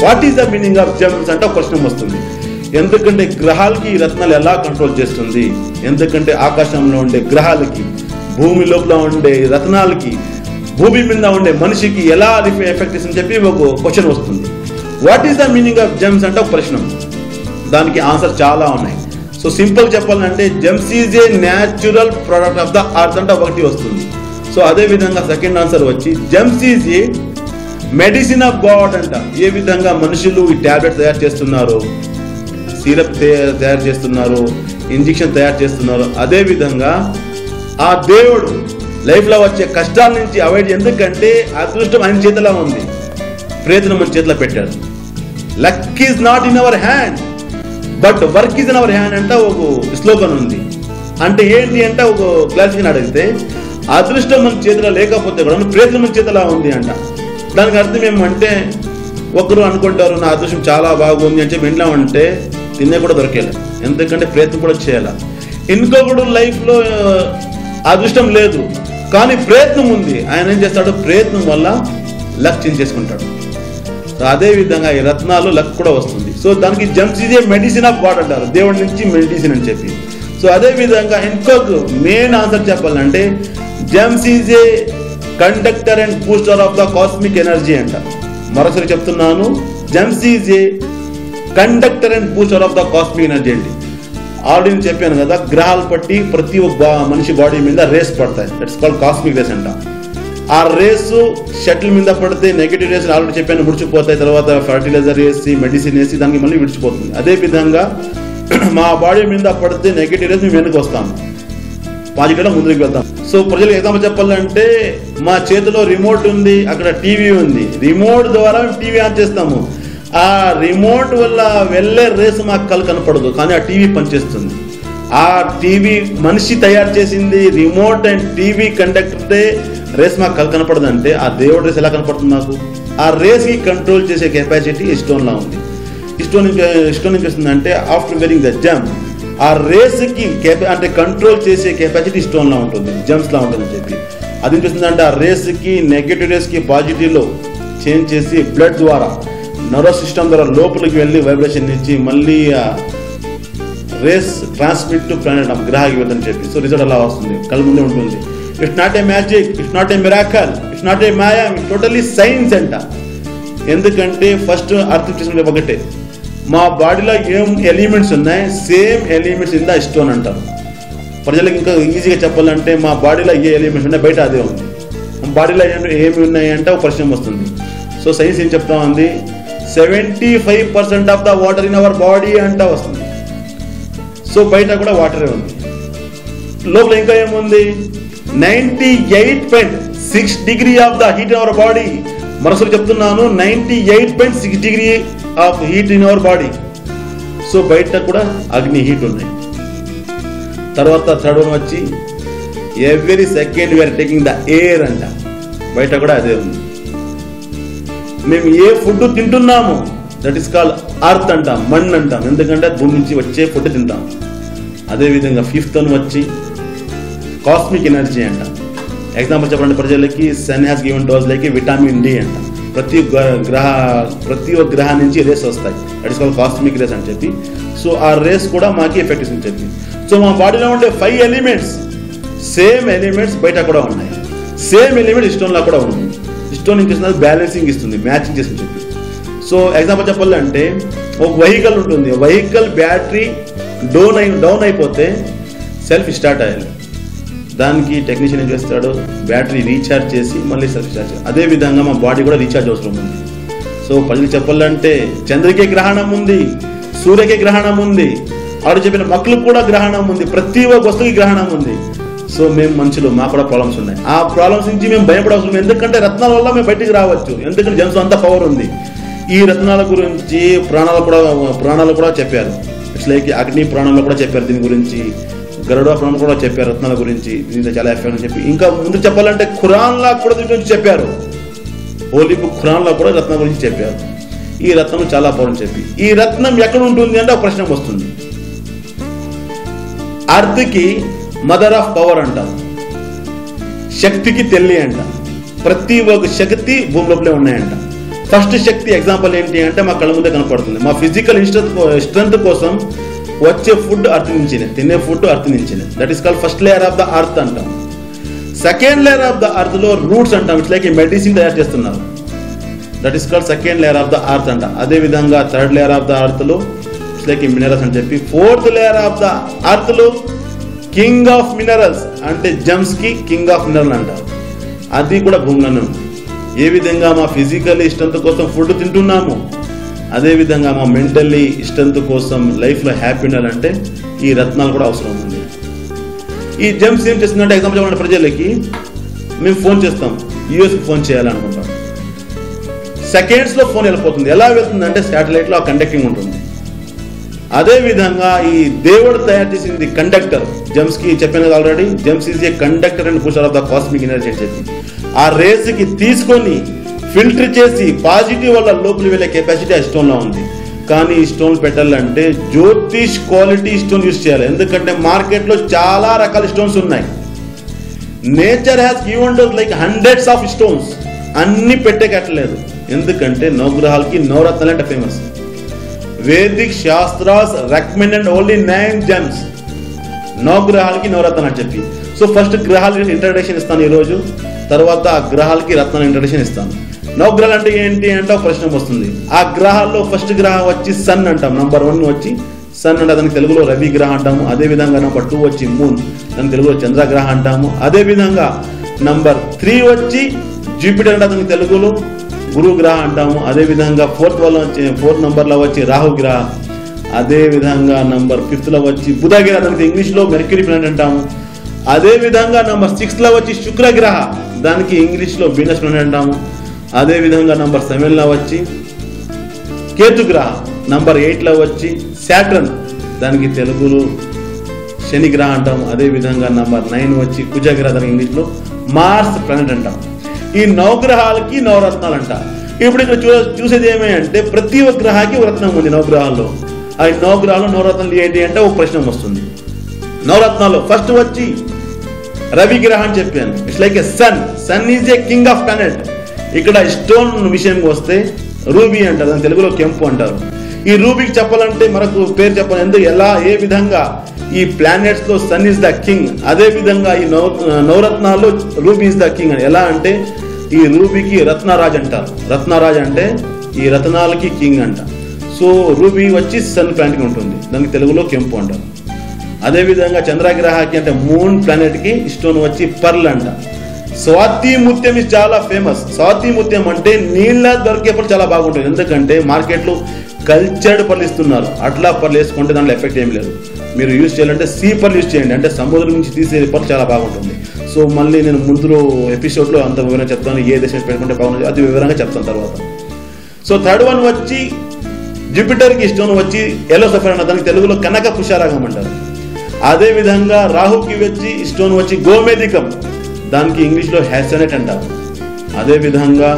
what is the meaning of gems అంటే ఒక ప్రశ్న వస్తుంది ఎందుకంటే గ్రహాలకి ఈ రత్నాలు ఎలా కంట్రోల్ చేస్తుంది ఎందుకంటే ఆకాశంలో ఉండే గ్రహాలకి భూమి లోపల ఉండే రత్నాలకి భూమి మీద ఉండే మనిషికి ఎలా అది ఎఫెక్ట్ ఇస్తుందని చెప్పి ఒక క్వశ్చన్ వస్తుంది what is the meaning of gems అంటే ఒక ప్రశ్న దానికి ఆన్సర్ చాలా ఉన్నాయి సో సింపుల్ చెప్పాలంటే gems is a natural product of the earth అంటే ఒకటి వస్తుంది సో అదే విధంగా సెకండ్ ఆన్సర్ వచ్చి gems is a medicine of god అంట ఏ విధంగా మనుషులు ఈ టాబ్లెట్ తయారు చేస్తున్నారు సిరప్ తయారు చేస్తున్నారు ఇంజెక్షన్ తయారు చేస్తున్నారు అదే విధంగా ఆ దేవుడు లైఫ్ లో వచ్చే కష్టాల నుంచి అవాయిడ్ ఎందుకంటే అదృష్టం ఆయన చేతిలో ఉంది ప్రేతను మన చేతిలో పెట్టాడు luck is not in our hand but work is in our hand అంటే ఒక స్లోగన్ ఉంది అంటే ఏంటి అంటే ఒక క్లాసికన్ అడిగితే అదృష్టం మన చేతిలో లేకపోతే కూడా ప్రేతలు మన చేతిలో ఉంది అంట దానికి అర్థం ఏమంటే ఒకరు అనుకుంటారు నా అదృష్టం చాలా బాగుంది అని చెప్పి ఇంట్లో ఉంటే తినే కూడా దొరికేలా ఎందుకంటే ప్రయత్నం కూడా చేయాల ఇంకొకడు లైఫ్లో అదృష్టం లేదు కానీ ప్రయత్నం ఉంది ఆయన ఏం చేస్తాడు ప్రయత్నం వల్ల లక్ చేంజ్ చేసుకుంటాడు సో అదే విధంగా ఈ రత్నాలు లక్ కూడా వస్తుంది సో దానికి జమ్స్ ఇదే మెడిసిన్ ఆఫ్ గాడ్ అంటారు దేవుడి నుంచి మెడిసిన్ అని చెప్పి సో అదే విధంగా ఇంకొక మెయిన్ ఆన్సర్ చెప్పాలంటే gems is a conductor and booster of the cosmic energy అంట మరొకసారి చెప్తున్నాను gems is a conductor and booster of the cosmic energy అండి ఆల్రెడీ నేను చెప్పాను కదా గ్రహాలు పట్టి ప్రతి ఒక్క బా- మనిషి బాడీ మీద రేస్ పడతాయి ఇట్స్ కాల్డ్ కాస్మిక్ రేస్ అంట ఆ రేసు షటిల్ మీద పడితే నెగిటివ్ రేస్ ఆల్రెడీ చెప్పాను విడిచిపోతాయి తర్వాత ఫర్టిలైజర్ వేసి మెడిసిన్ వేసి దానికి మళ్ళీ విడిచిపోతుంది అదే విధంగా మా బాడీ మీద పడితే నెగిటివ్ రేస్ మేము వెనక్కి వస్తాం పాజిటివ్గా ముందుకు వెళ్తాం సో ప్రజలు ఎగ్జాంపుల్ చెప్పాలంటే మా చేతిలో రిమోట్ ఉంది అక్కడ టీవీ ఉంది రిమోట్ ద్వారా టీవీ ఆన్ చేస్తాము ఆ రిమోట్ వల్ల వెళ్ళే రేసు మాకు కళ్ళు కనపడదు కానీ ఆ టీవీ పనిచేస్తుంది ఆ టీవీ మనిషి తయారు చేసింది రిమోట్ అండ్ టీవీ కండక్టర్దే రేస్ మాకు కళ్ళు కనపడదు అంటే ఆ దేవుడి రేస్ ఎలా కనపడుతుంది మాకు ఆ రేస్కి కంట్రోల్ చేసే కెపాసిటీ ఈ స్టోన్లా ఉంది ఈ స్టోన్ స్టోన్ ఏం చేస్తుందంటే ఆఫ్టర్ వెరింగ్ ద జమ్ ఆ రేస్కి కెపా అంటే కంట్రోల్ చేసే కెపాసిటీ స్టోన్లా ఉంటుంది జమ్స్లా ఉంటుందని చెప్పి అది ఏం చేస్తుందంటే ఆ రేస్కి నెగటివ్ రేస్కి పాజిటివ్లో చేంజ్ చేసి బ్లడ్ ద్వారా నర్వస్ సిస్టమ్ ద్వారా లోపలికి వెళ్ళి వైబ్రేషన్ ఇచ్చి మళ్ళీ ఆ రేస్ ట్రాన్స్మిట్ టు ప్లానెట్ గ్రహాకి వెళ్ళని చెప్పి సో రిజల్ట్ అలా వస్తుంది కళ్ళ ముందే ఉంటుంది it's not a magic it's not a miracle it's not a maya it's totally science అంట ఎందుకంటే ఫస్ట్ అర్థం చేసుకుంటే ఒకటే మా బాడీలో ఏం ఎలిమెంట్స్ ఉన్నాయి same elements in the stone అంటారు ప్రజలకు ఇంకా ఈజీగా చెప్పాలంటే మా బాడీలో ఏ ఎలిమెంట్స్ ఉన్నాయి బయట అదే ఉంది బాడీలో ఏమి ఉన్నాయి అంటే ఒక ప్రశ్న వస్తుంది సో సైన్స్ ఏం చెప్తా ఉంది seventy five percent of the water in our body అంటా వస్తుంది సో బయట కూడా వాటరే ఉంది లోపల ఇంకా ఏముంది ninety eight point six degree of the heat in our body మరోసారి చెప్తున్నాను ninety eight point six degree of heat in our body so బయట కూడా అగ్ని హీట్ ఉన్నాయి తర్వాత థర్డ్ వన్ వచ్చి every second we are taking the air అంట బయట కూడా అదే ఉంది మేము ఏ ఫుడ్ తింటున్నాము దట్ ఈస్ కాల్ అర్త్ అంటాం మణ్ అంటాం ఎందుకంటే భూమి నుంచి వచ్చే ఫుడ్ తింటాం అదే విధంగా ఫిఫ్త్ వన్ వచ్చి కాస్మిక్ ఎనర్జీ అంట ఎగ్జాంపుల్ చెప్పండి ప్రజలకి sun has given dose like vitamin D అంట ప్రతి గ్ర- గ్రహ ప్రతి ఒక్క గ్రహం నుంచి రేస్ వస్తాయి that is call cosmic rays అని చెప్పి సో ఆ రేస్ కూడా మాకి ఎఫెక్ట్ ఇస్తుంది చెప్పి సో మా బాడీలో ఉండే ఫైవ్ ఎలిమెంట్స్ సేమ్ ఎలిమెంట్స్ బయట కూడా ఉన్నాయి సేమ్ ఎలిమెంట్ స్టోన్లో కూడా ఉంది స్టోన్ ఇస్తుంది బ్యాలెన్సింగ్ ఇస్తుంది మ్యాచింగ్ చేస్తుంది చెప్పి సో ఎగ్జాంపుల్ చెప్పాలంటే ఒక వెహికల్ ఉంటుంది వెహికల్ బ్యాటరీ డౌన్ అయి డౌన్ అయిపోతే సెల్ఫ్ స్టార్ట్ అయ్యాలి దానికి టెక్నీషియన్ ఏం చేస్తాడు బ్యాటరీ రీఛార్జ్ చేసి మళ్ళీ సెల్ఫ్ స్టార్ట్ చేయాలి అదే విధంగా మా బాడీ కూడా రీఛార్జ్ అవసరం ఉంది సో ప్రజలు చెప్పాలంటే చంద్రకే గ్రహణం ఉంది సూర్యకే గ్రహణం ఉంది ఆడు చెప్పిన మొక్కలకు కూడా గ్రహణం ఉంది ప్రతి ఒక్క వస్తువుకి గ్రహణం ఉంది సో మేము మనుషులు మాకు కూడా ప్రాబ్లమ్స్ ఉన్నాయి ఆ ప్రాబ్లమ్స్ నుంచి మేము భయపడవలసిన ఎందుకంటే రత్నాల వల్ల మేము బయటికి రావచ్చు ఎందుకంటే జన్స్ అంత పవర్ ఉంది ఈ రత్నాల గురించి ప్రాణాలు కూడా ప్రాణాలు కూడా చెప్పారు ఇట్స్ లైక్ అగ్ని ప్రాణంలో కూడా చెప్పారు దీని గురించి గరుడ ప్రాణం కూడా చెప్పారు రత్నాల గురించి దీంట్లో చాలా ఎఫెక్ట్ అని చెప్పి ఇంకా ముందు చెప్పాలంటే ఖురాన్లా కూడా దీని గురించి చెప్పారు హోలీ బుక్ ఖురాన్లో కూడా రత్నం గురించి చెప్పారు ఈ రత్నం చాలా పవర్ అని చెప్పి ఈ రత్నం ఎక్కడ ఉంటుంది అంటే ఒక ప్రశ్న వస్తుంది అర్త్కి మదర్ ఆఫ్ పవర్ అంటాం శక్తికి తెల్లి అంట ప్రతి ఒక్క శక్తి భూమి లోపలే ఉన్నాయంట ఫస్ట్ శక్తి ఎగ్జాంపుల్ ఏంటి అంటే మా కళ్ళ ముందే కనపడుతుంది మా ఫిజికల్ స్ట్రెంత్ కోసం వచ్చే ఫుడ్ అర్త్ నుంచినే తినే ఫుడ్ అర్త్ నుంచినే that is called first layer of the earth అంటాం second layer of the earth లో రూట్స్ అంటాం ఇట్స్ లైక్ మెడిసిన్ తయారు చేస్తున్నారు that is called second layer of the earth అంట అదే విధంగా third layer of the earth లో ఇట్స్ లైక్ మినరల్స్ అని చెప్పి fourth layer of the earth లో కింగ్ ఆఫ్ మినరల్స్ అంటే జమ్స్ కి కింగ్ ఆఫ్ మినరల్ అంటారు అది కూడా భూమిలోనే ఉంది ఏ విధంగా మా ఫిజికల్ ఇష్టంత కోసం ఫుడ్ తింటున్నాము అదే విధంగా మా మెంటల్లీ ఇష్టంత కోసం లైఫ్లో హ్యాపీ ఉండాలంటే ఈ రత్నాలు కూడా అవసరం ఉంది ఈ జెమ్స్ ఏం చేస్తుందంటే ఎగ్జాంపుల్ చెప్పాలంటే ప్రజలకి మేము ఫోన్ చేస్తాం యూఎస్కి ఫోన్ చేయాలనుకుంటాం సెకండ్స్లో ఫోన్ వెళ్ళిపోతుంది ఎలా వెళ్తుందంటే శాటిలైట్లో ఆ కండక్టింగ్ ఉంటుంది అదే విధంగా ఈ దేవుడు తయారు చేసింది కండక్టర్ జెమ్స్ కి చెప్పాను కదా already gems is a conductor and pusher of the cosmic energy అని చెప్పి ఆ రేస్ కి తీసుకొని ఫిల్టర్ చేసి పాజిటివ్ వల్ల లోపలి వెళ్ళే కెపాసిటీ ఆ స్టోన్ లో ఉంది కానీ ఈ స్టోన్ పెట్టాలంటే జ్యోతిష్ క్వాలిటీ స్టోన్ యూస్ చేయాలి ఎందుకంటే మార్కెట్ లో చాలా రకాల స్టోన్స్ ఉన్నాయి nature has given like hundreds of stones అన్ని పెట్టేకట్లేదు ఎందుకంటే నవగ్రహాలకి నవరత్నాలు అంటే famous vedic shastras recommended only nine gems నవగ్రహాలకి నవరత్నాలు అని చెప్పి సో ఫస్ట్ గ్రహాలకి ఇంట్రడక్షన్ ఇస్తాను ఈరోజు తర్వాత ఆ గ్రహాలకి రత్నాల ఇంట్రడక్షన్ ఇస్తాను నవగ్రహాలు అంటే ఏంటి అంటే ఒక ప్రశ్న వస్తుంది ఆ గ్రహాల్లో ఫస్ట్ గ్రహం వచ్చి సన్ అంటాం నంబర్ వన్ వచ్చి సన్ అంటే దానికి తెలుగులో రవి గ్రహం అంటాము అదే విధంగా నంబర్ టూ వచ్చి మూన్ దాని తెలుగులో చంద్రగ్రహం అంటాము అదే విధంగా నంబర్ త్రీ వచ్చి జూపిటర్ అంటే దానికి తెలుగులో గురు గ్రహం అంటాము అదే విధంగా ఫోర్త్ వల్ల వచ్చి ఫోర్త్ నంబర్లో వచ్చి రాహు గ్రహ అదే విధంగా నంబర్ ఫిఫ్త్ లో వచ్చి బుధ గ్రహ దానికి ఇంగ్లీష్ లో మెర్క్యూరీ ప్లానెట్ అంటాము అదే విధంగా నంబర్ సిక్స్త్ లో వచ్చి శుక్ర గ్రహ దానికి ఇంగ్లీష్ లో వీనస్ ప్లానెట్ అంటాము అదే విధంగా నంబర్ సెవెన్ లో వచ్చి కేతు గ్రహ నంబర్ ఎయిట్ లో వచ్చి శాటర్న్ దానికి తెలుగులో శని గ్రహం అంటాం అదే విధంగా నంబర్ నైన్ వచ్చి కుజగ్రహ దానికి ఇంగ్లీష్లో మార్స్ ప్లానెట్ అంటాం ఈ నవగ్రహాలకి నవరత్నాలు అంట ఇప్పుడు ఇక్కడ చూ చూసేది ఏమి అంటే ప్రతి ఒక్క గ్రహానికి ఒక రత్నం ఉంది నవగ్రహాల్లో ఆ నవగ్రహాలు నవరత్నాలు ఏంటి అంటే ఒక ప్రశ్న వస్తుంది నవరత్నాలు ఫస్ట్ వచ్చి రవి గ్రహం అని చెప్పాను it's like a sun sun is a king of planet ఇక్కడ స్టోన్ విషయంకి వస్తే రూబీ అంటారు దాని తెలుగులో కెంపు అంటారు ఈ రూబీకి చెప్పాలంటే మనకు పేరు చెప్పాలి ఎందుకు ఎలా ఏ విధంగా ఈ ప్లానెట్స్ లో సన్ ఇస్ ద కింగ్ అదే విధంగా ఈ నవ నవరత్నాల్లో రూబీ ఇస్ ద కింగ్ అని ఎలా అంటే ఈ రూబీకి రత్నరాజ్ అంటారు రత్నరాజ్ అంటే ఈ రత్నాలకి కింగ్ అంట సో రూబీ వచ్చి సన్ ప్లానెట్ ఉంటుంది దానికి తెలుగులో కెంపు అంటారు అదే విధంగా చంద్రగ్రహకి అంటే మూన్ ప్లానెట్ కి స్టోన్ వచ్చి పర్ల్ అంట స్వాతి ముత్యం ఇస్ చాలా ఫేమస్ స్వాతి ముత్యం అంటే నీళ్ళ దొరికేప్పుడు చాలా బాగుంటుంది ఎందుకంటే మార్కెట్లో కల్చర్డ్ పర్లు ఇస్తున్నారు అట్లా పర్లు వేసుకుంటే దాంట్లో ఎఫెక్ట్ ఏం లేదు మీరు యూజ్ చేయాలంటే సీ పర్లు యూజ్ చేయండి అంటే సముద్రం నుంచి తీసే పర్లు చాలా బాగుంటుంది సో మళ్ళీ నేను ముందులో ఎపిసోడ్లో అంత వివరంగా చెప్తాను ఏ దేశం పెట్టుకుంటే బాగుంటుంది అది వివరంగా చెప్తాను తర్వాత సో థర్డ్ వన్ వచ్చి జూపిటర్కి స్టోన్ వచ్చి ఎల్లో సఫర్ అన్న దానికి తెలుగులో కనక పుషారాగం అంటారు అదే విధంగా రాహుకి వచ్చి స్టోన్ వచ్చి గోమేదికం దానికి ఇంగ్లీష్లో హ్యాసనెట్ అంటారు అదే విధంగా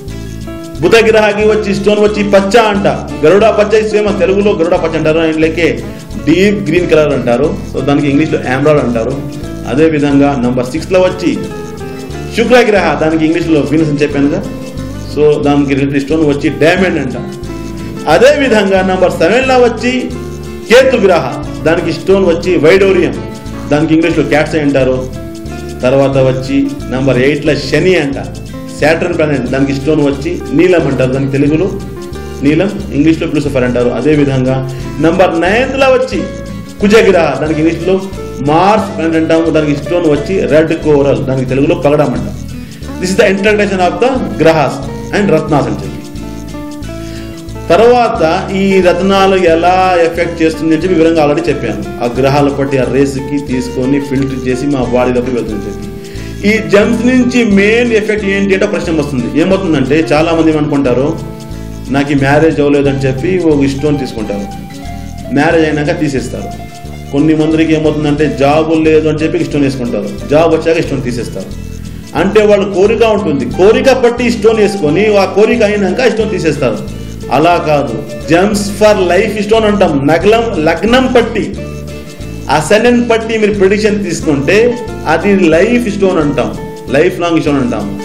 బుధ గ్రహకి వచ్చి స్టోన్ వచ్చి పచ్చ అంట గరుడ పచ్చ సేమ్ తెలుగులో గరుడ పచ్చ అంటారు ఇంట్లోకే డీప్ గ్రీన్ కలర్ అంటారు సో దానికి ఇంగ్లీష్లో ఆమ్రాల్ అంటారు అదే విధంగా నంబర్ సిక్స్లో వచ్చి శుక్ర గ్రహ దానికి ఇంగ్లీష్లో వీనస్ అని చెప్పానుగా సో దానికి రిలేటెడ్ స్టోన్ వచ్చి డైమండ్ అంట అదే విధంగా నంబర్ సెవెన్లో వచ్చి కేతు గ్రహ దానికి స్టోన్ వచ్చి వైడోరియం దానికి ఇంగ్లీష్లో క్యాట్స్ అంటారు తర్వాత వచ్చి నంబర్ ఎయిట్లో శని అంట శాటర్న్ ప్లానెట్ దానికి స్టోన్ వచ్చి నీలం అంటారు దానికి తెలుగులో నీలం ఇంగ్లీష్లో ప్లూసిఫర్ అంటారు అదే విధంగా నంబర్ నైన్త్లో వచ్చి కుజగ్రహ దానికి ఇంగ్లీష్లో మార్స్ ప్లానెట్ అంటాము దానికి స్టోన్ వచ్చి రెడ్ కోరల్ దానికి తెలుగులో పగడం అంటాం this is the introduction of the grahas and ratnas అని చెప్పి తర్వాత ఈ రత్నాలు ఎలా ఎఫెక్ట్ చేస్తుంది అని చెప్పి వివరంగా ఆల్రెడీ చెప్పాను ఆ గ్రహాల బట్టి ఆ రేస్కి తీసుకొని ఫిల్టర్ చేసి మా బాడీలోకి వెళ్తుంది చెప్పి ఈ జమ్స్ నుంచి మెయిన్ ఎఫెక్ట్ ఏంటి అంటే ప్రశ్న వస్తుంది ఏమవుతుందంటే చాలా మంది ఏమనుకుంటారు నాకు ఈ మ్యారేజ్ అవ్వలేదని చెప్పి ఒక స్టోన్ తీసుకుంటారు మ్యారేజ్ అయినాక తీసేస్తారు కొన్ని మందికి ఏమవుతుందంటే జాబ్ లేదు అని చెప్పి స్టోన్ వేసుకుంటారు జాబ్ వచ్చాక స్టోన్ తీసేస్తారు అంటే వాళ్ళ కోరిక ఉంటుంది కోరిక పట్టి స్టోన్ వేసుకొని ఆ కోరిక అయినాక స్టోన్ తీసేస్తారు అలా కాదు జమ్స్ ఫర్ లైఫ్ స్టోన్ అంటాం నగలం లగ్నం పట్టి అసెండెంట్ పట్టి మీరు ప్రిడిక్షన్ తీసుకుంటే అది లైఫ్ స్టోన్ అంటాం లైఫ్ లాంగ్ స్టోన్ అంటాం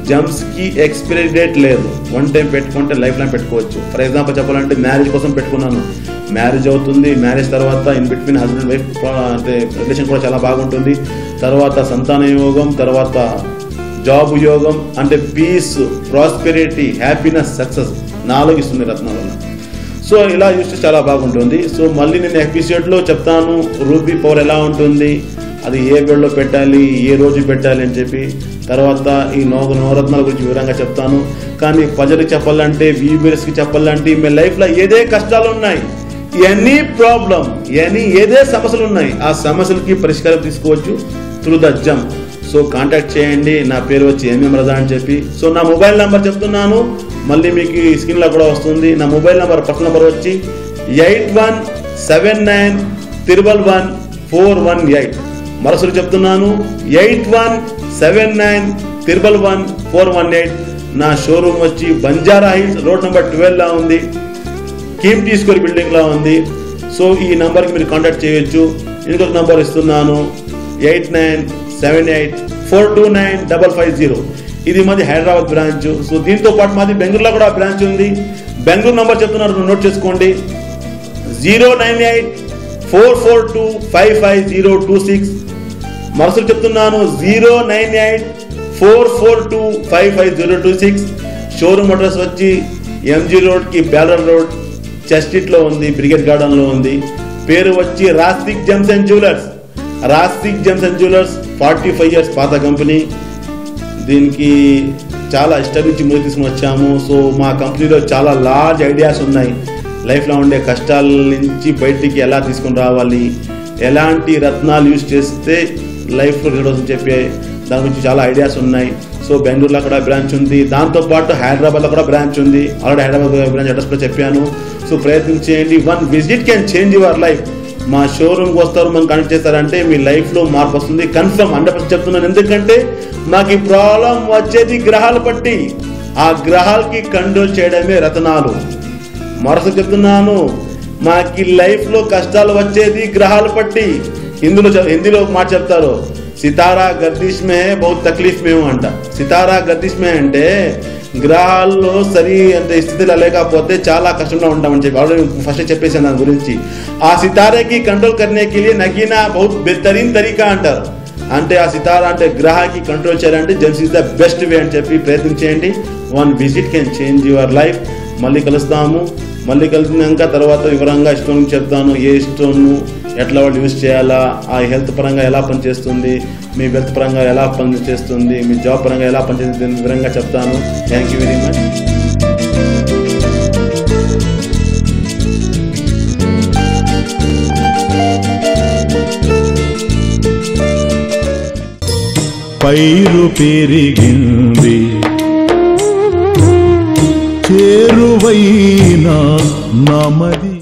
జమ్స్ కి ఎక్స్పైరీ డేట్ లేదు వన్ టైం పెట్టుకుంటే లైఫ్ లైన్ పెట్టుకోవచ్చు ఫర్ ఎగ్జాంపుల్ చెప్పాలంటే మ్యారేజ్ కోసం పెట్టుకున్నాను మ్యారేజ్ అవుతుంది మ్యారేజ్ తర్వాత ఇన్ బిట్వీన్ హస్బెండ్ వైఫ్ అంటే రిలేషన్ కూడా చాలా బాగుంటుంది తర్వాత సంతాన యోగం తర్వాత జాబ్ యోగం అంటే పీస్ ప్రాస్పెరిటీ హ్యాపీనెస్ సక్సెస్ నాలుగు ఇస్తుంది రత్నాల వల్ల సో ఇలా యూస్ చేస్తే చాలా బాగుంటుంది సో మళ్ళీ నేను ఎపిసోడ్లో చెప్తాను రూబీ పవర్ ఎలా ఉంటుంది అది ఏ వేళలో పెట్టాలి ఏ రోజు పెట్టాలి అని చెప్పి తర్వాత ఈ నో నవరత్నాల గురించి వివరంగా చెప్తాను కానీ ప్రజలకు చెప్పాలంటే వ్యూవర్స్కి చెప్పాలంటే మీ లైఫ్లో ఏదే కష్టాలు ఉన్నాయి ఎనీ ప్రాబ్లం ఎనీ ఏదే సమస్యలు ఉన్నాయి ఆ సమస్యలకి పరిష్కారం తీసుకోవచ్చు through the gem so contact చేయండి నా పేరు వచ్చి ఎంఎం రజా అని చెప్పి సో నా మొబైల్ నెంబర్ చెప్తున్నాను మళ్ళీ మీకు ఈ స్క్రీన్లో కూడా వస్తుంది నా మొబైల్ నెంబర్ పర్సనల్ నెంబర్ వచ్చి eight one seven nine triple one four one eight మరొకరు చెప్తున్నాను eight one seven nine triple one four one eight నా షోరూమ్ వచ్చి బంజారా హిల్స్ రోడ్ నెంబర్ ట్వెల్వ్లో ఉంది కీమ్టీ స్క్వేర్ బిల్డింగ్ లో ఉంది సో ఈ నంబర్కి మీరు కాంటాక్ట్ చేయొచ్చు ఇంకొక నంబర్ ఇస్తున్నాను eight nine seven eight four two nine double five zero ఇది మాది హైదరాబాద్ బ్రాంచ్ సో దీంతో పాటు మాది బెంగళూరులో కూడా బ్రాంచ్ ఉంది బెంగళూరు నంబర్ చెప్తున్నారు నోట్ చేసుకోండి zero nine eight four four two five five zero two six మరొకరు చెప్తున్నాను zero nine eight four four two five five zero two six showroom address వచ్చి ఎంజీ రోడ్కి బ్యాలర్ రోడ్ చెస్టిట్లో ఉంది బ్రిగేడ్ గార్డెన్లో ఉంది పేరు వచ్చి Rastik gems and jewellers Rastik gems and jewellers forty five years పాత కంపెనీ దీనికి చాలా ఇష్టం నుంచి ముందుకు తీసుకుని వచ్చాము సో మా కంపెనీలో చాలా లార్జ్ ఐడియాస్ ఉన్నాయి లైఫ్లో ఉండే కష్టాల నుంచి బయటికి ఎలా తీసుకుని రావాలి ఎలాంటి రత్నాలు యూజ్ చేస్తే లైఫ్లో రిజల్ట్స్ చెప్పే దాని గురించి చాలా ఐడియాస్ ఉన్నాయి సో బెంగళూరులో కూడా బ్రాంచ్ ఉంది దాంతో పాటు హైదరాబాద్లో కూడా బ్రాంచ్ ఉంది ఆల్రెడీ హైదరాబాద్ బ్రాంచ్ అడ్రస్ కూడా చెప్పాను సో ప్రయత్నం చేయండి one visit can change your life మా షోరూమ్కి వస్తారు మనం కనెక్ట్ చేస్తారంటే మీ లైఫ్లో మార్పు వస్తుంది కన్ఫర్మ్ హండ్రెడ్ పర్సెంట్ చెప్తున్నాను ఎందుకంటే మాకు ఈ ప్రాబ్లం వచ్చేది గ్రహాల పట్టి ఆ గ్రహాలకి కంట్రోల్ చేయడమే రతనాలు మరొక చెప్తున్నాను మాకి లైఫ్లో కష్టాలు వచ్చేది గ్రహాల పట్టి హిందీలో చెప్- హిందీలో ఒక మాట చెప్తారు సితారా గర్దిష్ మే హై, బహుత్ తక్లీఫ్ మేము అంట సితారా గర్దిష్ మే అంటే గ్రహాల్లో సరి అంటే స్థితిలో లేకపోతే చాలా కష్టంలో ఉంటామని చెప్పి ఆల్రెడీ ఫస్ట్ చెప్పేసాను దాని గురించి ఆ సితారేకి కంట్రోల్ కర్నేకి లియే నగీనా బహుత్ బెహతరీన్ తరీకా అంటారు అంటే ఆ సితారా అంటే గ్రహాకి కంట్రోల్ చేయాలంటే gems is the best way అని చెప్పి ప్రయత్నం చేయండి one visit can change your life మళ్ళీ కలుస్తాము మళ్ళీ కలిసినాక తర్వాత వివరంగా స్టోన్ చెప్తాను ఏ స్టోన్ ఎట్లా వాళ్ళు యూజ్ చేయాలా ఆ హెల్త్ పరంగా ఎలా పనిచేస్తుంది మీ వెల్త్ పరంగా ఎలా పనిచేస్తుంది మీ జాబ్ పరంగా ఎలా పనిచేస్తుంది వివరంగా చెప్తాను థ్యాంక్ యూ వెరీ మచ్ పైరు పెరిగింది చేరువైన నమది